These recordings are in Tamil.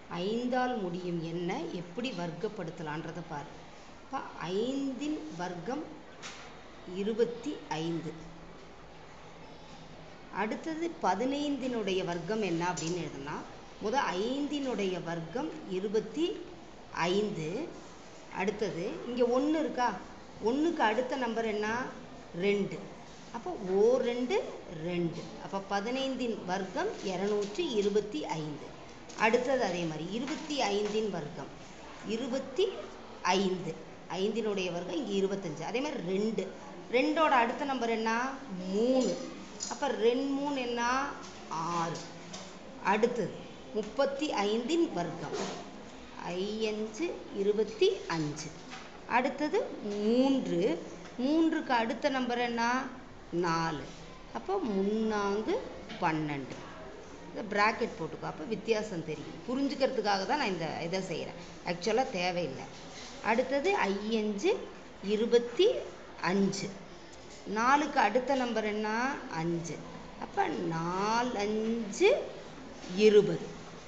ஐந்தால் முடியும் எண்ணை எப்படி வர்க்கப்படுத்தலான்றதை பாரு இப்போ ஐந்தின் வர்க்கம் இருபத்தி ஐந்து அடுத்தது பதினைந்தினுடைய வர்க்கம் என்ன அப்படின்னு எழுதுனா முத ஐந்தினுடைய வர்க்கம் இருபத்தி ஐந்து அடுத்தது இங்கே ஒன்று இருக்கா ஒன்றுக்கு அடுத்த நம்பர் என்ன ரெண்டு அப்போ ஓ ரெண்டு ரெண்டு அப்போ பதினைந்தின் வர்க்கம் இரநூற்றி இருபத்தி ஐந்து அடுத்தது அதே மாதிரி இருபத்தி ஐந்தின் வர்க்கம் இருபத்தி ஐந்து ஐந்தினுடைய வர்க்கம் இங்கே இருபத்தஞ்சு அதே மாதிரி ரெண்டு ரெண்டோட அடுத்த நம்பர் என்ன மூணு அப்போ ரெண்டு மூணு என்ன ஆறு அடுத்தது முப்பத்தி ஐந்தின் வர்க்கம் ஐயஞ்சு இருபத்தி அஞ்சு அடுத்தது மூன்று மூன்றுக்கு அடுத்த நம்பர் என்ன நாலு அப்போ முன்னாங்கு பன்னெண்டு இதை ப்ராக்கெட் போட்டுக்கோ அப்போ வித்தியாசம் தெரியும் புரிஞ்சுக்கிறதுக்காக தான் நான் இந்த இதை செய்கிறேன் ஆக்சுவலாக தேவையில்லை அடுத்தது ஐயஞ்சு இருபத்தி அஞ்சு நாலுக்கு அடுத்த நம்பர் என்ன அஞ்சு அப்போ நாலஞ்சு இருபது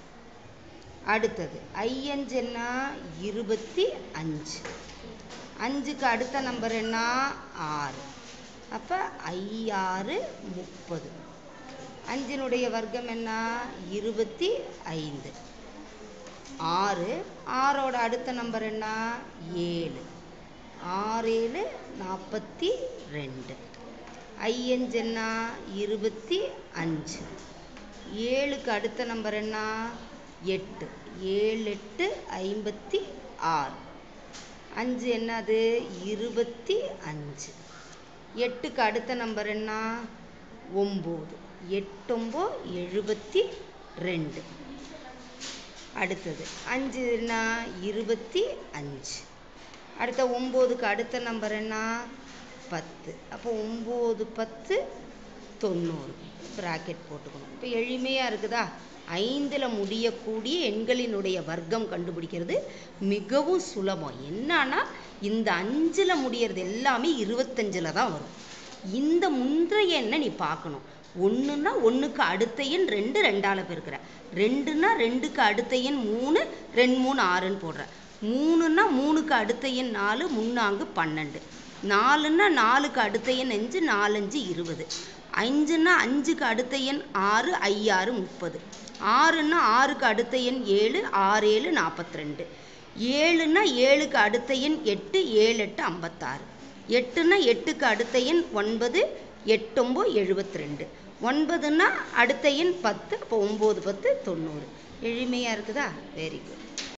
அடுத்தது ஐயஞ்சு என்ன இருபத்தி அஞ்சு அஞ்சுக்கு அடுத்த நம்பர் என்ன ஆறு அப்போ ஐயாறு முப்பது அஞ்சினுடைய வர்க்கம் என்ன இருபத்தி ஐந்து ஆறு ஆறோட அடுத்த நம்பர் என்ன ஏழு ஆறேழு நாற்பத்தி ரெண்டு ஐயஞ்சு என்ன இருபத்தி அஞ்சு ஏழுக்கு அடுத்த நம்பர் என்ன எட்டு ஏழு எட்டு ஐம்பத்தி ஆறு அஞ்சு என்னது இருபத்தி அஞ்சு எட்டுக்கு அடுத்த நம்பர் என்ன ஒம்பது எட்டொம்போ எழுபத்தி ரெண்டு அடுத்தது அஞ்சு என்ன இருபத்தி அஞ்சு அடுத்த ஒம்போதுக்கு அடுத்த நம்பர் என்ன பத்து அப்போ ஒம்பது பத்து தொண்ணூறு ப்ராக்கெட் போட்டுக்கணும் இப்போ எளிமையாக இருக்குதா ஐந்தில் முடியக்கூடிய எண்களினுடைய வர்க்கம் கண்டுபிடிக்கிறது மிகவும் சுலபம் என்னன்னா இந்த அஞ்சில் முடியறது எல்லாமே இருபத்தஞ்சில் தான் வரும் இந்த முந்தைய எண்ணை நீ பார்க்கணும் ஒன்றுன்னா ஒன்றுக்கு அடுத்த எண் ரெண்டு ரெண்டால் பெருக்கிற ரெண்டுன்னா ரெண்டுக்கு அடுத்த எண் மூணு ரெண்டு மூணு ஆறுன்னு போடுற மூணுன்னா மூணுக்கு அடுத்த எண் நாலு முன்னாங்கு பன்னெண்டு நாலுன்னா நாலுக்கு அடுத்த எண் அஞ்சு நாலஞ்சு இருபது அஞ்சுன்னா அஞ்சுக்கு அடுத்த எண் ஆறு ஐயாறு முப்பது ஆறுன்னா ஆறுக்கு அடுத்த எண் ஏழு ஆறு ஏழு நாற்பத்தி ரெண்டு ஏழுன்னா ஏழுக்கு அடுத்த எண் எட்டு ஏழு எட்டு ஐம்பத்தாறு எட்டுன்னா எட்டுக்கு அடுத்த எண் ஒன்பது எட்டொம்போ எழுபத்தி ரெண்டு ஒன்பதுன்னா அடுத்த எண் பத்து அப்போ ஒம்பது பத்து தொண்ணூறு எளிமையாக இருக்குதா வெரி குட்